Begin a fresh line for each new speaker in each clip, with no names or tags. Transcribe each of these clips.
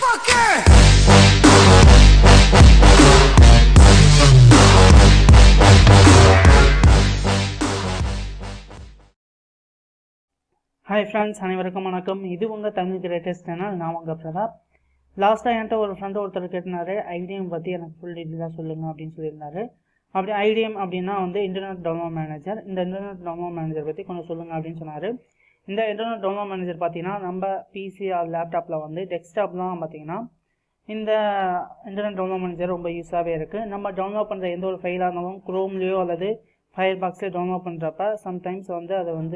motherfucker!
Hi friends அனைவருக்கும் வணக்கம் இது உங்கள் தமிழ் கிரேட்டஸ்ட் சேனல் நான் உங்கள் பிரதாப் லாஸ்ட்டாக என்கிட்ட ஒரு ஃப்ரெண்டு ஒருத்தர் கேட்டினாரு ஐடிஎம் பற்றி எனக்கு ஃபுல் டீட்டெயிலாக சொல்லுங்கள் அப்படின்னு சொல்லியிருந்தாரு அப்படி ஐடிஎம் அப்படின்னா வந்து இன்டர்நெட் டவுன்லோட் மேனேஜர் இந்த இன்டர்நெட் டவுன்லோட் மேனேஜர் பற்றி கொஞ்சம் சொல்லுங்கள் அப்படின்னு சொன்னார் இந்த இன்டர்நெட் டவுன்லோட் மேனேஜர் பார்த்தீங்கன்னா நம்ம பிசி ஆர் லேப்டாப்பில் வந்து டெஸ்க்டாப்லாம் பார்த்தீங்கன்னா இந்த இன்டர்நெட் டவுன்லோட் மேனேஜர் ரொம்ப யூஸாகவே இருக்குது நம்ம டவுன்லோட் பண்ணுற எந்த ஒரு ஃபைலாக இருந்தாலும் குரோம்லேயோ அல்லது ஃபயர் பாக்ஸ்லேயோ டவுன்லோட் பண்ணுறப்ப சம்டைம்ஸ் வந்து அதை வந்து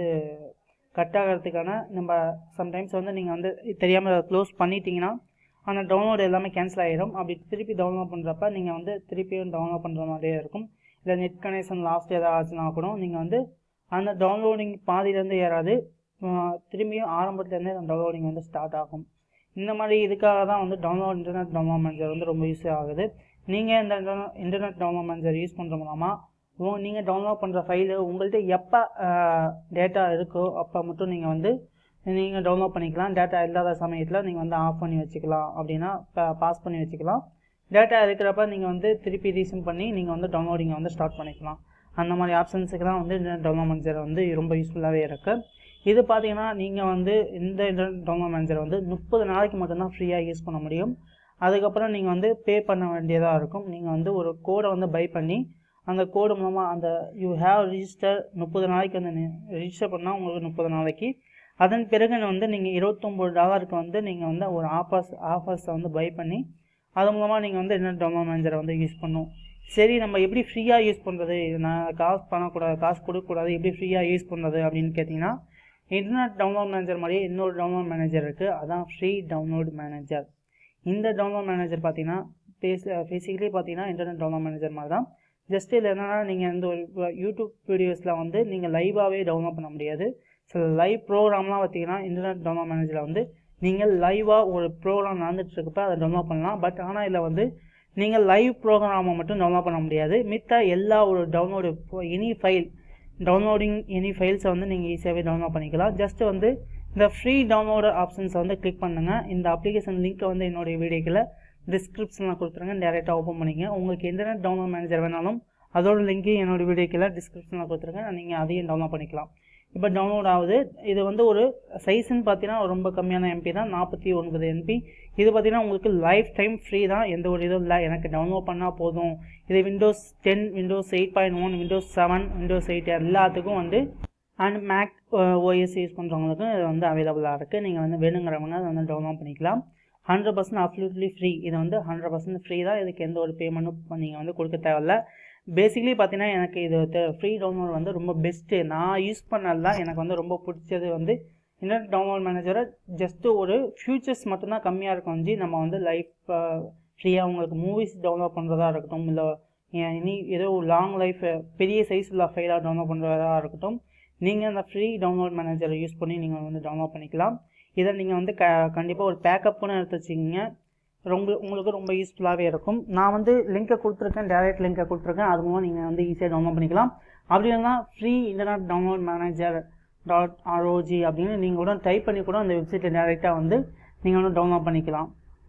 கட் ஆகிறதுக்கான நம்ம சம்டைம்ஸ் வந்து நீங்கள் வந்து தெரியாமல் க்ளோஸ் பண்ணிட்டீங்கன்னா அந்த டவுன்லோட் எல்லாமே கேன்சல் ஆகிடும் அப்படி திருப்பி டவுன்லோட் பண்ணுறப்ப நீங்கள் வந்து திருப்பியும் டவுன்லோட் பண்ணுற மாதிரியே இருக்கும் இல்லை நெட் கனெக்ஷன் லாஸ்ட் ஏதாவது ஆச்சுன்னா கூட நீங்கள் வந்து அந்த டவுன்லோடிங் பாதியிலேருந்து ஏறாது ஆஹ் திரும்பியும் ஆரம்பத்துலேருந்தே அந்த டவுன்லோடிங் வந்து ஸ்டார்ட் ஆகும் இந்த மாதிரி இதுக்காக தான் வந்து டவுன்லோட் இன்டர்நெட் டவுன்லோட் மேனேஜர் வந்து ரொம்ப யூஸ் ஆகுது நீங்கள் இந்த இன்டர்நெட் டவுன்லோட் மேனேஜர் யூஸ் பண்ணுற மூலமாக உ நீங்கள் டவுன்லோட் பண்ணுற ஃபைலு உங்கள்கிட்ட எப்போ டேட்டா இருக்கோ அப்போ மட்டும் நீங்கள் வந்து நீங்கள் டவுன்லோட் பண்ணிக்கலாம் டேட்டா இல்லாத சமயத்தில் நீங்கள் வந்து ஆஃப் பண்ணி வச்சுக்கலாம் அப்படின்னா பாஸ் பண்ணி வச்சுக்கலாம் டேட்டா இருக்கிறப்ப நீங்கள் வந்து திருப்பி ரீசன் பண்ணி நீங்கள் வந்து டவுன்லோடிங்கை வந்து ஸ்டார்ட் பண்ணிக்கலாம் அந்த மாதிரி ஆப்ஷன்ஸுக்கெல்லாம் வந்து இந்த டவுன்லோட் மேனேஜர் வந்து ரொம்ப யூஸ்ஃபுல்லாகவே இருக்குது இது பார்த்தீங்கன்னா நீங்கள் வந்து இந்த இன்டர்நெட் டவுன்லோட் மேனேஜர் வந்து முப்பது நாளைக்கு மட்டும்தான் ஃப்ரீயாக யூஸ் பண்ண முடியும் அதுக்கப்புறம் நீங்கள் வந்து பே பண்ண வேண்டியதாக இருக்கும் நீங்கள் வந்து ஒரு கோடை வந்து பை பண்ணி அந்த கோடு மூலமாக அந்த யூ ஹேவ் ரிஜிஸ்டர் முப்பது நாளைக்கு வந்து ரிஜிஸ்டர் பண்ணால் உங்களுக்கு முப்பது நாளைக்கு அதன் பிறகு வந்து நீங்கள் இருபத்தொம்போது டாலருக்கு வந்து நீங்கள் வந்து ஒரு ஆஃபர்ஸ் ஆஃபர்ஸை வந்து பை பண்ணி அது மூலமாக நீங்கள் வந்து என்ன டவுன்லோட் மேனேஜரை வந்து யூஸ் பண்ணும் சரி நம்ம எப்படி ஃப்ரீயாக யூஸ் பண்ணுறது நான் காசு பண்ணக்கூடாது காசு கொடுக்கக்கூடாது எப்படி ஃப்ரீயாக யூஸ் பண்ணுறது அப்படின்னு கேட்டிங்கன்னா இன்டர்நெட் டவுன்லோட் மேனேஜர் மாதிரியே இன்னொரு டவுன்லோட் மேனேஜர் இருக்குது அதான் ஃப்ரீ டவுன்லோட் மேனேஜர் இந்த டவுன்லோட் மேனேஜர் பார்த்தீங்கன்னா பேஸ் பேசிக்கலி பார்த்தீங்கன்னா இன்டர்நெட் டவுன்லோட் மேனேஜர் மாதிரி தான் ஜஸ்ட் இதில் என்னென்னா நீங்கள் இந்த ஒரு யூடியூப் வீடியோஸில் வந்து நீங்கள் லைவாகவே டவுன்லோட் பண்ண முடியாது சில லைவ் ப்ரோக்ராம்லாம் பார்த்தீங்கன்னா இன்டர்நெட் டவுன்லோட் மேனேஜரில் வந்து நீங்கள் லைவாக ஒரு ப்ரோக்ராம் நடந்துட்டு இருக்கப்ப அதை டவுன்லோட் பண்ணலாம் பட் ஆனால் இதில் வந்து நீங்கள் லைவ் ப்ரோக்ராமை மட்டும் டவுன்லோட் பண்ண முடியாது மித்த எல்லா ஒரு download any file downloading any ஃபைல்ஸை வந்து நீங்கள் ஈஸியாகவே டவுன்லோட் பண்ணிக்கலாம் ஜஸ்ட் வந்து இந்த ஃப்ரீ டவுன்லோடு ஆப்ஷன்ஸை வந்து கிளிக் பண்ணுங்கள் இந்த அப்ளிகேஷன் லிங்க்கை வந்து என்னுடைய வீடியோக்கில் டிஸ்கிரிப்ஷனில் கொடுத்துருங்க டேரெக்டாக ஓப்பன் பண்ணிங்க உங்களுக்கு இன்டர்நெட் டவுன்லோட் மேனேஜர் வேணாலும் அதோட லிங்க்கையும் என்னோட வீடியோக்கில் டிஸ்கிரிப்ஷனில் கொடுத்துருங்க நீங்கள் அதையும் டவுன்லோட் பண்ணிக்கலாம் இப்போ டவுன்லோட் ஆகுது இது வந்து ஒரு சைஸ்ன்னு பார்த்தீங்கன்னா ரொம்ப கம்மியான எம்பி தான் நாற்பத்தி ஒன்பது எம்பி இது பார்த்தீங்கன்னா உங்களுக்கு லைஃப் டைம் ஃப்ரீ தான் எந்த ஒரு இதுவும் இல்லை எனக்கு டவுன்லோட் பண்ணால் போதும் இது Windows ten Windows eight point one Windows seven Windows eight எல்லாத்துக்கும் வந்து அண்ட் மேக் ஓஎஸ் யூஸ் பண்ணுறவங்களுக்கும் இது வந்து அவைலபிளாக இருக்குது நீங்கள் வந்து வேணுங்கிறவங்க அதை வந்து டவுன்லோட் பண்ணிக்கலாம் ஹண்ட்ரட் பர்சன்ட் அப்சல்யூட்லி ஃப்ரீ இது வந்து ஹண்ட்ரட் பர்சன்ட் ஃப்ரீ தான் இதுக்கு எந்த ஒரு பேமெண்ட்டும் நீங்கள் வந்து கொடுக்க தேவையில்ல பேசிக்கலி பார்த்தீங்கன்னா எனக்கு இது ஃப்ரீ டவுன்லோட் வந்து ரொம்ப பெஸ்ட்டு நான் யூஸ் பண்ணது தான் எனக்கு வந்து ரொம்ப பிடிச்சது வந்து இன்டர்நெட் டவுன்லோட் மேனேஜரை ஜஸ்ட்டு ஒரு ஃபியூச்சர்ஸ் மட்டும்தான் கம்மியாக இருக்கும் வந்து நம்ம வந்து லைஃப் ஃப்ரீயாக உங்களுக்கு மூவிஸ் டவுன்லோட் பண்ணுறதா இருக்கட்டும் இல்லை இனி ஏதோ லாங் லைஃப் பெரிய சைஸ் உள்ள ஃபைலாக டவுன்லோட் பண்ணுறதா இருக்கட்டும் நீங்கள் அந்த ஃப்ரீ டவுன்லோட் மேனேஜரை யூஸ் பண்ணி நீங்கள் வந்து டவுன்லோட் பண்ணிக்கலாம் இதை நீங்கள் வந்து க கண்டிப்பாக ஒரு பேக்கப்னு எடுத்து வச்சிக்கிங்க ரொம்ப உங்களுக்கு ரொம்ப யூஸ்ஃபுல்லாகவே இருக்கும் நான் வந்து லிங்க்கை கொடுத்துருக்கேன் டேரெக்ட் லிங்க்கை கொடுத்துருக்கேன் அது மூலம் நீங்கள் வந்து ஈஸியாக டவுன்லோட் பண்ணிக்கலாம் அப்படி இல்லைனா free internet download manager dot ROG அப்படின்னு நீங்கள் கூட டைப் பண்ணி கூட அந்த வெப்சைட்டில் டேரெக்டாக வந்து நீங்கள் வந்து டவுன்லோட் பண்ணிக்கலாம்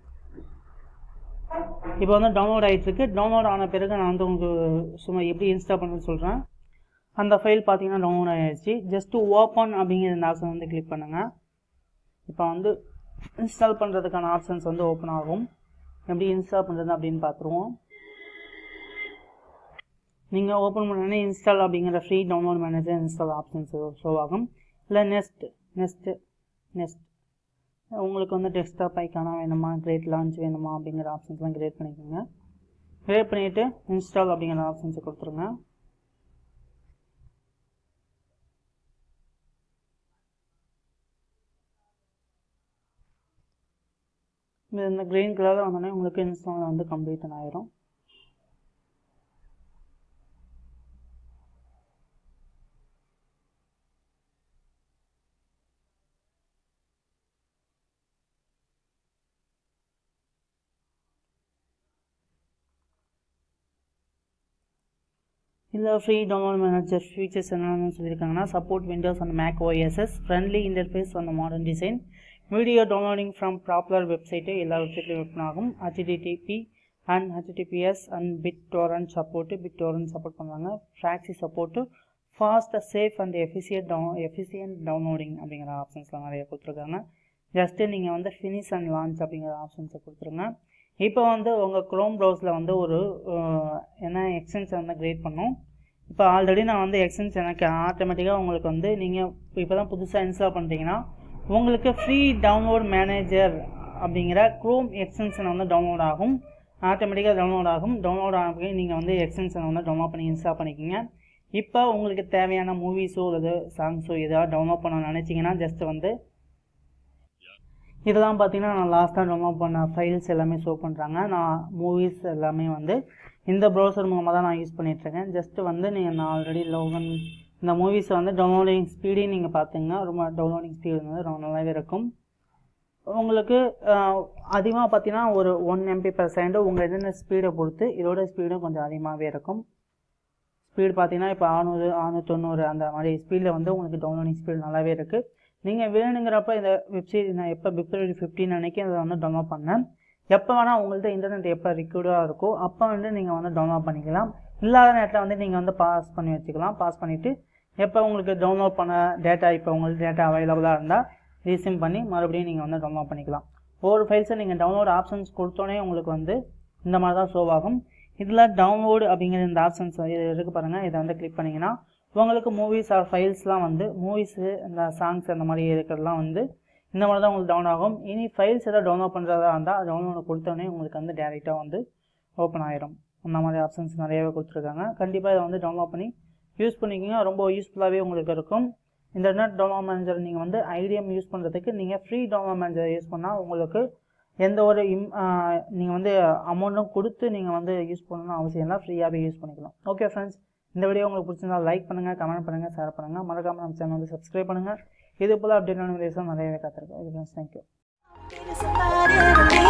இப்போ வந்து டவுன்லோட் ஆகிட்டுருக்கு டவுன்லோட் ஆன பிறகு நான் வந்து உங்களுக்கு சும்மா எப்படி இன்ஸ்டால் பண்ணுன்னு சொல்கிறேன் அந்த ஃபைல் பார்த்தீங்கன்னா டவுன்லோட் ஆகிடுச்சு ஜஸ்ட்டு ஓப்பன் அப்படிங்கிற இந்த ஆப்ஷன் வந்து கிளிக் பண்ணுங்கள் இப்போ வந்து இன்ஸ்டால் பண்ணுறதுக்கான ஆப்ஷன்ஸ் வந்து ஓப்பன் ஆகும் எப்படி இன்ஸ்டால் பண்ணுறது அப்படின்னு பார்த்துருவோம் நீங்கள் ஓப்பன் பண்ணோடனே இன்ஸ்டால் அப்படிங்கிற free download manager install options show ஆகும் இல்லை நெக்ஸ்ட் நெக்ஸ்ட்டு நெக்ஸ்ட் உங்களுக்கு வந்து டெஸ்க்டாப் ஐக்கானா வேணுமா கிரேட் லான்ச் வேணுமா அப்படிங்கிற ஆப்ஷன்ஸ்லாம் கிரியேட் பண்ணிக்கோங்க கிரியேட் பண்ணிவிட்டு இன்ஸ்டால் அப்படிங்கிற ஆப்ஷன்ஸை கொடுத்துருங்க இந்த க்ரீன் கலரில் வந்தோடனே உங்களுக்கு இன்ஸ்டால் வந்து கம்ப்ளீட் ஆயிரும் இதில் ஃப்ரீ டவுன்லோட் மேனேஜர் ஃபீச்சர்ஸ் என்னென்னு சொல்லியிருக்காங்கன்னா support Windows and Mac OSS friendly interface அந்த modern design video downloading from popular website எல்லா வெப்சைட்லையும் ஓப்பன் ஆகும் HTTP and HTTPS and bit torrent support bit torrent support பண்ணுறாங்க proxy support fast safe and efficient down efficient downloading அப்படிங்கிற ஆப்ஷன்ஸ்லாம் நிறைய கொடுத்துருக்காங்க just நீங்கள் வந்து ஃபினிஷ் அண்ட் லான்ச் அப்படிங்கிற ஆப்ஷன்ஸை கொடுத்துருங்க இப்போ வந்து உங்கள் க்ரோம் ப்ரௌஸில் வந்து ஒரு என்ன எக்ஸ்டென்ஷன் வந்து க்ரியேட் பண்ணோம் இப்போ ஆல்ரெடி நான் வந்து எக்ஸ்டென்ஷன் எனக்கு ஆட்டோமேட்டிக்காக உங்களுக்கு வந்து நீங்கள் இப்போ தான் புதுசாக இன்ஸ்டால் பண்ணுறீங்கன்னா உங்களுக்கு ஃப்ரீ டவுன்லோட் மேனேஜர் அப்படிங்கிற க்ரோம் எக்ஸ்டென்ஷன் வந்து டவுன்லோட் ஆகும் ஆட்டோமேட்டிக்காக டவுன்லோட் ஆகும் டவுன்லோட் ஆகி நீங்கள் வந்து எக்ஸ்டென்ஷனை வந்து டவுன்லோட் பண்ணி இன்ஸ்டால் பண்ணிக்கிங்க இப்போ உங்களுக்கு தேவையான மூவிஸோ அல்லது சாங்ஸோ ஏதாவது டவுன்லோட் பண்ண நினச்சிங்கன்னா ஜஸ்ட் வந்து இதெல்லாம் பார்த்தீங்கன்னா நான் லாஸ்ட்டாக டவுன்லோட் பண்ண ஃபைல்ஸ் எல்லாமே ஷோ பண்ணுறாங்க நான் மூவிஸ் எல்லாமே வந்து இந்த ப்ரௌசர் மூலமாக தான் நான் யூஸ் பண்ணிகிட்ருக்கேன் ஜஸ்ட் வந்து நீங்கள் நான் ஆல்ரெடி லோகன் இந்த மூவிஸை வந்து டவுன்லோடிங் ஸ்பீடையும் நீங்கள் பார்த்தீங்கன்னா ரொம்ப டவுன்லோடிங் ஸ்பீடு வந்து ரொம்ப நல்லாவே இருக்கும் உங்களுக்கு அதிகமாக பார்த்தீங்கன்னா ஒரு ஒன் எம்பி பர் செகண்டு உங்கள் என்னென்ன ஸ்பீடை பொறுத்து இதோட ஸ்பீடும் கொஞ்சம் அதிகமாகவே இருக்கும் ஸ்பீடு பார்த்தீங்கன்னா இப்போ ஆறுநூறு ஆறுநூற்றி தொண்ணூறு அந்த மாதிரி ஸ்பீடில் வந்து உங்களுக்கு டவுன்லோடிங் ஸ்பீடு நல்லாவே இருக்குது நீங்கள் வேணுங்கிறப்ப இந்த வெப்சைட் நான் எப்போ பிப்ரவரி ஃபிஃப்டீன் அன்றைக்கி அதை வந்து டவுன்லோட் பண்ணேன் எப்போ வேணால் உங்கள்கிட்ட இன்டர்நெட் எப்போ ரிக்யூர்டாக இருக்கோ அப்போ வந்து நீங்கள் வந்து டவுன்லோட் பண்ணிக்கலாம் இல்லாத நேரத்தில் வந்து நீங்கள் வந்து பாஸ் பண்ணி வச்சுக்கலாம் பாஸ் பண்ணிவிட்டு எப்போ உங்களுக்கு டவுன்லோட் பண்ண டேட்டா இப்போ உங்களுக்கு டேட்டா அவைலபிளாக இருந்தால் ரீசிம் பண்ணி மறுபடியும் நீங்கள் வந்து டவுன்லோட் பண்ணிக்கலாம் ஒவ்வொரு ஃபைல்ஸை நீங்கள் டவுன்லோட் ஆப்ஷன்ஸ் கொடுத்தோன்னே உங்களுக்கு வந்து இந்த மாதிரி தான் ஷோ ஆகும் இதில் டவுன்லோடு அப்படிங்கிற இந்த ஆப்ஷன்ஸ் இது இருக்குது பாருங்கள் இதை வந்து கிளிக் பண்ணிங்கன்னா உங்களுக்கு மூவிஸ் ஆர் ஃபைல்ஸ்லாம் வந்து மூவிஸு இந்த சாங்ஸ் அந்த மாதிரி இருக்கிறதுலாம் வந்து இந்த மாதிரி தான் உங்களுக்கு டவுன் ஆகும் இனி ஃபைல்ஸ் ஏதாவது டவுன்லோட் பண்ணுறதா இருந்தால் டவுன்லோட் கொடுத்தோடனே உங்களுக்கு வந்து டேரெக்டாக வந்து ஓப்பன் ஆயிரும் அந்த மாதிரி ஆப்ஷன்ஸ் நிறையவே கொடுத்துருக்காங்க கண்டிப்பாக இதை வந்து டவுன்லோட் பண்ணி யூஸ் பண்ணிக்கிங்க ரொம்ப யூஸ்ஃபுல்லாகவே உங்களுக்கு இருக்கும் இந்த நெட் டவுன்லோட் மேனேஜர் நீங்கள் வந்து ஐடிஎம் யூஸ் பண்ணுறதுக்கு நீங்கள் ஃப்ரீ டவுன்லோட் மேனேஜர் யூஸ் பண்ணால் உங்களுக்கு எந்த ஒரு இம் நீங்கள் வந்து அமௌண்ட்டும் கொடுத்து நீங்கள் வந்து யூஸ் பண்ணணும்னு அவசியம் இல்லை ஃப்ரீயாகவே யூஸ் பண்ணிக்கலாம் ஓகே ஃப்ரெண்ட்ஸ் இந்த வீடியோ உங்களுக்கு பிடிச்சிருந்தா லைக் பண்ணுங்கள் கமெண்ட் பண்ணுங்கள் ஷேர் பண்ணுங்கள் மறக்காமல் நம்ம சேனல் வந்து சப்ஸ்கிரைப் பண்ணுங்கள் இது போல் அப்டேட்டான வீடியோஸும் நிறையவே காத்திருக்கோம் ஓகே ஃப்ரெண்ட்ஸ் தேங்க்யூ